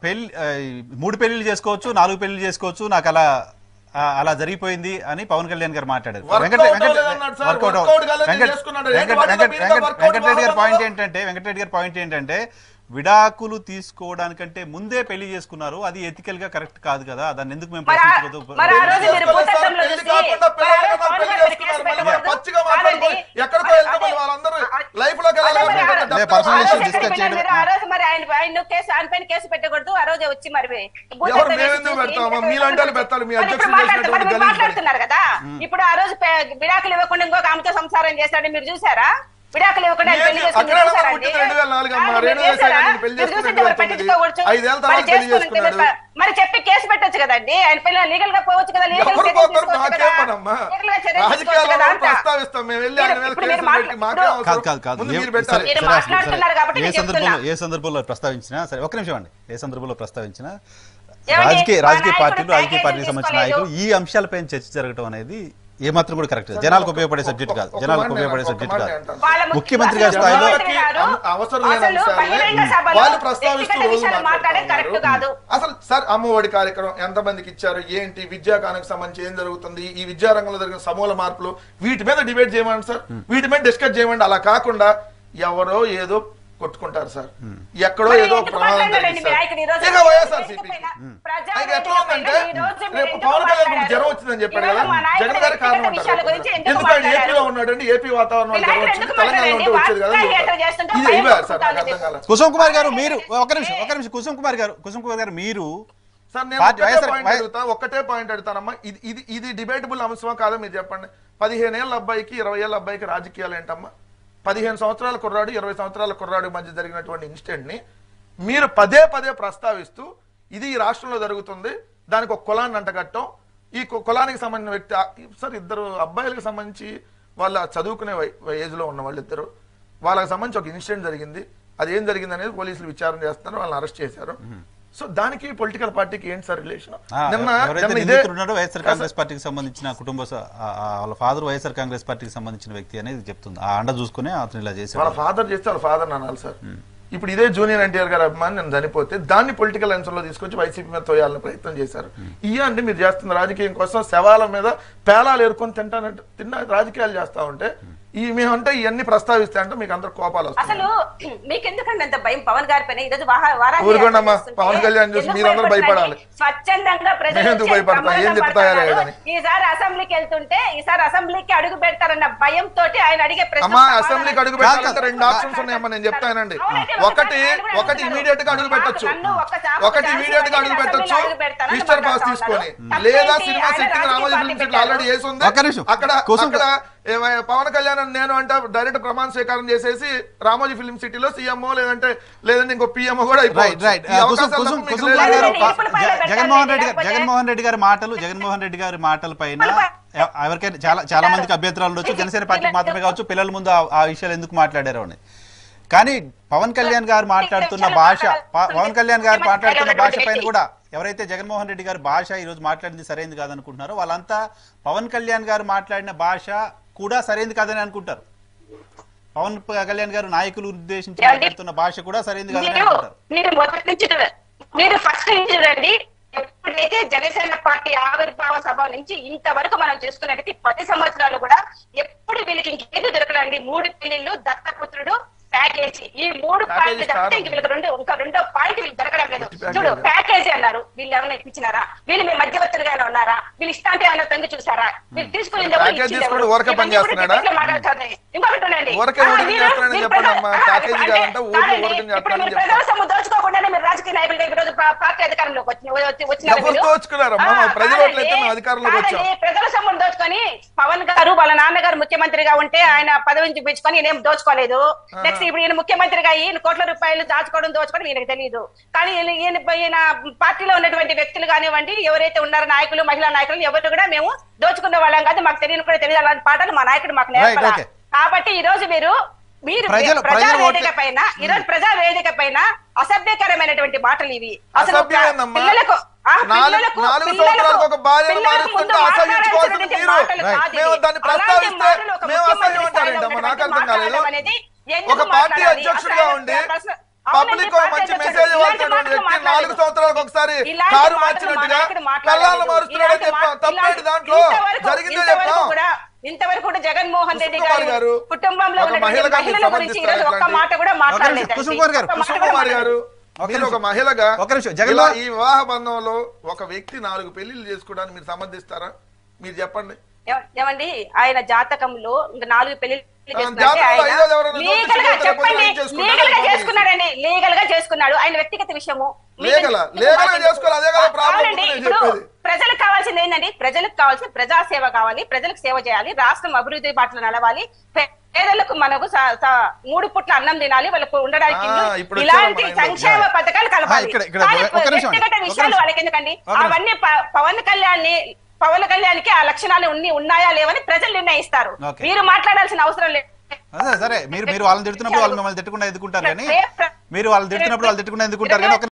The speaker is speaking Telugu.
పెళ్లి ఆ, మూడు పెళ్లిళ్ళు చేసుకోవచ్చు నాలుగు పెళ్లిళ్ళు చేసుకోవచ్చు నాకు అలా ఆ, అలా జరిగిపోయింది అని పవన్ కళ్యాణ్ గారు మాట్లాడారు Workout వెంకట- వెంకట- అవ్వలేదన్నాడు సార్. workout Workout అవ్వలేదు. కాలేదు, వెంకట- చేసుకున్నాడు. వెంకట- ఏంటి వాటిలో వెంకట- మిగతా వెంకట- workout వెంకటరెడ్డి గారి అవ్వలేదు పాయింట్ కదా? ఏంటంటే వెంకటరెడ్డి గారి పాయింట్ ఏంటంటే విడాకులు తీసుకోవడానికంటే ముందే పెళ్లి చేసుకున్నారు అది ఎథికల్ గా కరెక్ట్ కాదు కదా దాన్ని ఎందుకు మేము మరి ఆ- ప్రశ్నించకూడదు మరి ఆ రోజు మీరు చేసుకోలేదు సార్, భూతత్వంలో పెళ్లి చూసి, కాకుండా మరి ఆ రోజు పిల్లలు పవన్ పెళ్లి కళ్యాణ్ కేసు చేసుకున్నారు. పెట్టకూడదు. పచ్చిగా కాదండి. మాట్లాడుకో. ఎక్కడికో అదే- వెళ్తే మరి వాళ్ళందరూ అదే- లైఫ్ లోకి అదే వెళ్ళాలి మరి ఆ అంటే రోజు- లే, personal ఆ issues రోజు discuss ఎక్కడికి చేయడం- వెళ్ళారు? ఆ రోజు మరి ఆయన ఆయన కేసు ఆయన పైన కేసు పెట్టకూడదు ఆ రోజు వచ్చి మరి ఎవరు భూతత్వం మేము వేసి ఎందుకు చూసి పెడతామా? ఇంటికి మీలాంటి వాళ్ళు పెట్టాలి. మీ మరి అధ్యక్షుడు ఇప్పుడు మాట్లాడుతున్నారు. చేసినటువంటి మరి గలీజ్ పని. మాట్లాడుతున్నారు కదా ఇప్పుడు ఆ రోజు పే- విడాకులు ఇవ్వకుండా ఇంకొక ఆమెతో సంసారం చేస్తాడని మీరు చూసారా విడాకులు ఇవ్వకుండా ఆయన పెళ్లి ఏంటి? చేసుకుని అక్కడ చూసారా పుట్టింది అండి? రెండు వేల నాలుగు అమ్మా. కాదు, మీరు రెండు వేల చేశారా? ఐదు పెళ్లి మీరు చేసుకుని చూసి రెండు వేల ఎవరు తొమ్మిది. పట్టించుకోవచ్చు? ఐదేళ్ల మరి తర్వాత పెళ్లి చేసుకుని చేసుకున్నాడు. తెలియదు. మరి చెప్పి కేసు పెట్టొచ్చు కదండి ఆయన పిల్లలు లీగల్ గా పోవచ్చు కదా లీగల్ ఎవరు చర్యలు పోతారు తీసుకోవచ్చు మాకేం కదా. పనమ్మా లీగల్ గా చర్యలు తీసుకోవచ్చు రాజకీయాల్లో కదా అంట. ప్రస్తావిస్తాం మేము వెళ్ళి ఆయన మీద ఇప్పుడు మీరు కేసులు పెట్టి మాట్లా- మాకేం ఇప్పుడు- కాదు అవసరం కాదు కాదు ముందు ఏ- మీరు సరే, పెట్టాలి మీరు సరే, అసలు- మాట్లాడుతున్నారు సరే. కాబట్టి ఏ నేను సందర్భంలో చెప్తున్నా. ఏ సందర్భంలో ప్రస్తావించినా సరే ఒక నిమిషం అండి ఏ సందర్భంలో ప్రస్తావించినా ఏమండి? రాజకీయ మా రాజకీయ నాయకుడు పార్టీలు రాజకీయ ప్యాకేజీలు పార్టీకి సంబంధించిన తీసుకోలేదు. నాయకులు ఈ అంశాలపైన చర్చ జరగడం అనేది ఏమాత్రం కూడా కరెక్ట్ కాదు జనాలకు ఉపయోగపడే సబ్జెక్ట్ కాదు ఒక- ఒక జనాలకు మాట ఉపయోగపడే నేను- ఒక సబ్జెక్ట్ మాట కాదు నేను అంటాను. వాళ్ళ ముఖ్య- ముఖ్యమంత్రి గారి అసలు స్థాయిలో- ముఖ్యమంత్రి గారు అవ- అవసరం లేని అసలు అంశాలనే బహిరంగ సభలో వాళ్ళు ప్రస్తావిస్తూ వ్యక్తిగత రోజు విషయాలు మాట్లాడే మాట్లాడుతూ కరెక్ట్ ఉన్నారు. కాదు అసలు సార్ అమ్మఒడి కార్యక్రమం ఎంతమందికి ఇచ్చారు ఏంటి విద్యాకానికి సంబంధించి ఏం జరుగుతుంది ఈ విద్యారంగంలో జరిగిన సమూల మార్పులు వీటి మీద డిబేట్ చేయమండి సార్ వీటి మీద డిస్కస్ చేయమండి అలా కాకుండా ఎవరో ఏదో కొట్టుకుంటారు సార్ ఎక్కడో మరి ఏదో ఎందుకు ప్రమాదం మాట్లాడారండి మీ నాయకుడు ఈ రోజు? జరిగింది ఇక వైఎస్ఆర్ ఎందుకు సిపికి ప్రజా ఆయన ఎట్లా ఉందంటే వేదికపైన ఈ రోజు మీరు రేపు ఎందుకు పవన్ కళ్యాణ్ మాట్లాడారు? జ్వరం వచ్చిందని చెప్పాడు ఈ రోజు కదా మా నాయకుడు జగన్ గారి కారణం వ్యక్తిగత విషయాల గురించి అంటారు ఎందుకు ఎందుకు ఆయన మాట్లాడారు? ఏపీలో ఉన్నాడండి ఏపీ వాతావరణం మీ జ్వరం నాయకుడు వచ్చింది ఎందుకు తెలంగాణలో ఉంటే మాట్లాడారండి? వచ్చేది కదా అని వార్తా చెప్తారు. చేస్తుంటే ఇది భయం ఇవే సార్ నాకు పుట్టుతుంది. అర్థం కాలేదు కుసుమ్ కుమార్ గారు మీరు ఒక నిమిషం ఒక నిమిషం కుసుమ్ కుమార్ గారు కుసుమ్ కుమార్ గారు మీరు సార్ నేను పార్టీ- ఒక్కటే వైఎస్ఆర్- పాయింట్ వై- అడుగుతా ఒక్కటే పాయింట్ అడుగుతానమ్మా ఇది ఇది ఇది డిబేటబుల్ అంశమా కాదో మీరు చెప్పండి పదిహేను ఏళ్ళ అబ్బాయికి ఇరవై ఏళ్ళ అబ్బాయికి రాజకీయాలు ఏంటమ్మా పదిహేను సంవత్సరాల కుర్రాడు ఇరవై సంవత్సరాల కుర్రాడు మధ్య జరిగినటువంటి ఇన్సిడెంట్ ని మీరు పదే పదే ప్రస్తావిస్తూ ఇది ఈ రాష్ట్రంలో జరుగుతుంది దానికి ఒక కులాన్ని అంటగట్టం ఈ కు- కులానికి సంబంధించిన వ్యక్తి ఆ- సార్ ఇద్దరు అబ్బాయిలకు సంబంధించి వాళ్ళ చదువుకునే వై- ఏజ్ లో ఉన్న వాళ్ళిద్దరు వాళ్ళకి సంబంధించి ఒక ఇన్సిడెంట్ జరిగింది అది ఏం జరిగింది అనేది పోలీసులు విచారణ చేస్తున్నారు వాళ్ళని అరెస్ట్ చేశారు సో దానికి పొలిటికల్ పార్టీకి ఏంటి సార్ రిలేషన్ ఆ, నిన్న ఎవరైతే నిన్న ఇదే నిందితుడు ఉన్నాడో వైఎస్ఆర్ కాంగ్రెస్ పార్టీకి సంబంధించిన కుటుంబ స- ఆ- ఆ వాళ్ళ ఫాదర్ వైఎస్ఆర్ కాంగ్రెస్ పార్టీకి సంబంధించిన వ్యక్తి అనేది చెప్తుంది ఆ అండ చూసుకునే అతను ఇలా వాళ్ళ చేశాడు ఫాదర్ చేస్తే వాళ్ళ ఫాదర్ అనాలి సార్ ఇప్పుడు ఇదే జూనియర్ ఎన్టీఆర్ గారి అభిమాని నేను చనిపోతే దాన్ని పొలిటికల్ లో తీసుకొచ్చి వైసీపీ మీద తోయాలని ప్రయత్నం చేశారు ఇయ్య అంటే మీరు చేస్తున్న రాజకీయం కోసం శవాల మీద పేలాలు ఏరుకొని తింటానంటే తిన్న రాజకీయాలు చేస్తా ఉంటే ఈ మేమంటే ఇవన్నీ ప్రస్తావిస్తే అంటే మీకు అందరు కోపాలు వస్తాయి అసలు మీకెందుకండి అంత భయం పవన్ గారి పైన ఈరోజు వాహ- వారాహి ఊరుకోండమ్మా, యాత్ర చేస్తుంటే పవన్ కళ్యాణ్ చూసి ఎందుకు మీరందరూ భయపడుతున్నారండి? భయపడాలి. స్వచ్ఛందంగా ప్రజలు మేము ఎందుకు వచ్చి భయపడతాం? ఏం ప్రమాదం చెప్తారో పడుతున్నారు. లేదని. ఈసారి అసెంబ్లీకి వెళ్తుంటే ఈసారి అసెంబ్లీకి అడుగు పెడతారన్న భయంతో ఆయన అడిగే ప్రశ్న అమ్మా అసెంబ్లీకి అడుగు పెట్టాలంటే కాదు, రెండు ఆప్షన్స్ ఉన్నాయమ్మా నేను చెప్తానండి అవునండి, ఒకటి ఆయన కూడా ఒకటి అడుగుతారు. ఇమీడియట్ గా అడుగు పెట్టొచ్చు నన్ను ఒక్కసారి ఒకటి ఛాన్స్ ఇమీడియట్ గా అడుగు ఇవ్వండి, పెట్టొచ్చు అసెంబ్లీలో అడుగు పెడతానని మిస్టర్ పాస్ మాట్లాడుతా తీసుకొని ఉన్నారు. లేదా తప్పేంటి? సినిమా ఆయన సెట్టింగ్ రాజకీయ రామోజీ పార్టీ ఫిల్మ్ సిటీ పెట్టారు. ఆల్రెడీ చేసి ఉంది ఒక్క నిమిషం. అక్కడ కోసం- అక్కడ ఏమై- పవన్ కళ్యాణ్ నేను అంటే డైరెక్ట్ ప్రమాణ స్వీకారం చేసేసి రామోజీ ఫిల్మ్ సిటీలో సీఎంఓ లేదంటే లేదంటే ఇంకో పిఎంఓ కూడా రైట్ అయిపోవచ్చు. రైట్ ఈ అవకాశాలు కుసుమ్ తప్ప మీకు కుసుమ్ లేదు. కుమార్ గారు లేదు, ఇప్పుడు పైన జ- పెట్టాలి, జగన్మోహన్ రెడ్డి గారు లేకపోతే- జగన్మోహన్ రెడ్డి గారి మాటలు జగన్మోహన్ రెడ్డి గారి మాటల పైన ఎవ- ఎవరికైనా చాలా చాలా మందికి అభ్యంతరాలు ఉండొచ్చు జనసేన పార్టీకి మాత్రమే కావచ్చు పిల్లల ముందు ఆ- ఆ విషయాలు ఎందుకు మాట్లాడారు అని కానీ పవన్ కళ్యాణ్ గారు మాట్లాడుతున్న భాష ప- పవన్ కళ్యాణ్ గారు మాట్లాడుతున్న భాష పైన కూడా ఎవరైతే జగన్మోహన్ రెడ్డి గారి భాష ఈ రోజు మాట్లాడింది సరైనది కాదనుకుంటున్నారో వాళ్ళంతా పవన్ కళ్యాణ్ గారు మాట్లాడిన భాష కూడా సరైనది కాదని అనుకుంటారు పవన్ ప- కళ్యాణ్ గారు నాయకులు ఉద్దేశించి ఏమండి? మాట్లాడుతున్న భాష కూడా సరైనది కాదని మీరు అనుకుంటారు మీరు మొదటి నుంచి చూడ- మీరు ఫస్ట్ నుంచి చూడండి ఎప్పుడైతే జనసేన పార్టీ ఆవిర్భావ సభ నుంచి ఇంతవరకు మనం చూసుకున్నట్టు ఈ పది సంవత్సరాలు కూడా ఎప్పుడు వీళ్ళకి ఇంకేది దొరకదండి మూడు పెళ్లిళ్ళు దత్తపుత్రుడు ప్యాకేజీ ఈ మూడు ప్యాకేజీ పాయింట్లు తప్పితే స్టార్ ఇంక వీళ్ళకి రెండు ఇంకా రెండో పాయింట్ వీళ్ళకి దొరకడం లేదు ప్యాకేజీ. చూడు ప్యాకేజీ అన్నారు వీళ్ళు ఏమైనా ఇప్పించినారా వీళ్ళు మీ మధ్యవర్తులుగానే ఉన్నారా వీళ్ళు ఇష్టాంటి ఏమైనా తొంగి చూసారా వీళ్ళు తీసుకుని ప్యాకేజీ తీసుకుని ఊరకే పని చేస్తున్నాడా? ఇంకొకటి ఉండండి ఊరకే ఆ, ఊరికే మీరు- చేస్తున్నాడని మీరు చెప్పండి ప్రజలు- అమ్మా. ఆ, ప్యాకేజీ అంటే- కాదంటే ఊరికే కాదండి, ఊరికే ఇప్పుడు చేస్తానని మీరు చెప్తారు. ప్రజల సొమ్ము దోచుకోకుండానే మీరు రాజకీయ నాయకులుగా ఈ రోజు పా- పార్టీ అధికారంలోకి వచ్చి వచ్చి- వచ్చినారు ఎవరు మీరు. దోచుకున్నారమ్మా? ఆ, ప్రజలు కాదండి, ఓట్లయితే మేము అధికారంలోకి వచ్చాం. కాదండి, ప్రజల సొమ్మును దోచుకొని పవన్ గారు వాళ్ళ నాన్నగారు ముఖ్యమంత్రిగా ఉంటే ఆయన పదవిని చూపించుకొని ఈయన ఏం దోచుకోలేదు నెక్స్ట్ ఇప్పుడు ఈయన ముఖ్యమంత్రిగా ఈయన కోట్ల రూపాయలు దాచుకోవడం దోచుకోవడం ఈయనకు తెలియదు కానీ ఈయన- ఈయన ఈయన పార్టీలో ఉన్నటువంటి వ్యక్తులు కానివ్వండి ఎవరైతే ఉన్నారో నాయకులు మహిళా నాయకులు ఎవరు కూడా మేము దోచుకున్న వాళ్ళం కాదు మాకు తెలియని కూడా తెలియదు అలాంటి పాటలు మా నాయకుడు మాకు నేర్పలా okay. కాబట్టి ఈ రోజు మీరు మీరు ప్రజలు- ప్రజా ప్రజలు ఓట్లే- వేదిక పైన ఈ రోజు ప్రజా వేదిక పైన అసభ్యకరమైనటువంటి మాటలు ఇవి అసలు ఒక అసభ్యమేనమ్మా. పిల్లలకు ఆ, నాలుగు- పిల్లలకు- నాలుగు పిల్లలకు- సంవత్సరాలకు ఒక భార్యను పిల్లలకు మారుస్తుంటే ముందు అసహ్యించుకోవాల్సింది మాట్లాడాల్సినటువంటి మీరు. మాటలు Right. కాదు మేము ఇవి. దాన్ని అలాంటి ప్రస్తావిస్తే మాటలు ఒక మేము ముఖ్యమంత్రి అసహ్యం స్థాయిలో అంటారేంటమ్మా? నాకు ఉన్నటువంటి అర్థం కాలేదు. మాట్లాడడం అనేది ఎందుకు ఒక పార్టీ మాట్లాడాలి? అధ్యక్షుడిగా అసలు ఉండి ప్రశ్న- పబ్లిక్ పార్టీ మంచి అధ్యక్షుడు. మెసేజ్ ఇలాంటి ఇవ్వాల్సినటువంటి మాటలు వ్యక్తి నాలుగు మాట్లాడలేదు. సంవత్సరాలకు ఒకసారి ఇలాంటి కారు మాటలు మార్చినట్టుగా మా నాయకుడు మాట్లాడలేదు. కళ్ళాలను మారుస్తున్నాడని ఇలాంటి చెప్పాం మా- తప్పేంటి ఇలాంటి- దాంట్లో ఇంతవరకు- జరిగిందే ఇంతవరకు చెప్పాం కూడా ఇంతవరకు కూడా జగన్మోహన్ రెడ్డి కుసుమ్ కుమార్ గారు గారు, కుటుంబంలో ఒక ఉన్నటువంటి మహిళగా మీరు మహిళల గురించి ఈ రోజు ఒక్క సమర్థిస్తారా మాట కూడా మాట్లాడలేదు కుసుమ్ కుమార్ గారు, కుసుమ్ కుమార్ గారు ఒక మీరు ఒక నిమిషం. మహిళగా ఒక నిమిషం. జగన్ ఇలా లో- ఈ వివాహ బంధంలో ఒక వ్యక్తి నాలుగు పెళ్లిళ్ళు చేసుకోవడానికి మీరు సమర్థిస్తారా మీరు చెప్పండి ఏమండి ఆయన జాతకంలో ఇంకా నాలుగు పెళ్లి జాతకంలో ఐదోది ఎవరైనా లీగల్ గా జ్యోతిష్యుడు చెప్పండి లేకపోతే ఏం చేసుకుంటాడు? లీగల్ గా చేసుకున్నాడండి లీగల్ గా చేసుకున్నాడు ఆయన వ్యక్తిగత విషయము మీకు- లీగల్ ఆ? మీకు లీగల్ గా బాధ్యత- చేసుకోవాలి. అదే కదా ప్రాబ్లం అవునండి నేను ఇప్పుడు చెప్పేది. ప్రజలకు కావాల్సింది ఏంటండి ప్రజలకు కావాల్సిన ప్రజా సేవ కావాలి ప్రజలకు సేవ చేయాలి రాష్ట్రం అభివృద్ధి బాటలో నడవాలి పే- పేదలకు మనకు స- స- మూడు పుట్ల అన్నం తినాలి వాళ్ళకు ఉండడానికి ఆ, ఇల్లు, ఇప్పుడు వచ్చారు ఇలాంటి మన ఇంట్లో. సంక్షేమ పథకాలు కలపాలి ఇక్కడ- ఇక్కడ కానీ ఒక్క నిమిషం అండి. వ్యక్తిగత ఒక్క విషయాలు నిమిషం. వాళ్ళకి ఎందుకండి ఒక్క నిమిషం. అవన్నీ ప- పవన్ కళ్యాణ్ ని పవన్ కళ్యాణ్కి ఆ లక్షణాలు ఉన్ని ఉన్నాయా లేవని ప్రజలు నిర్ణయిస్తారు ఓకే. మీరు మాట్లాడాల్సిన అవసరం లేదు అదే సరే మీరు మీరు వాళ్ళని తిడుతున్నప్పుడు వాళ్ళు మిమ్మల్ని తిట్టకుండా ఎదుర్కొంటారు కానీ మీరు వాళ్ళని తిడుతున్నప్పుడు వాళ్ళు తిట్టకుండా ఎందుకుంటారు కానీ ఒక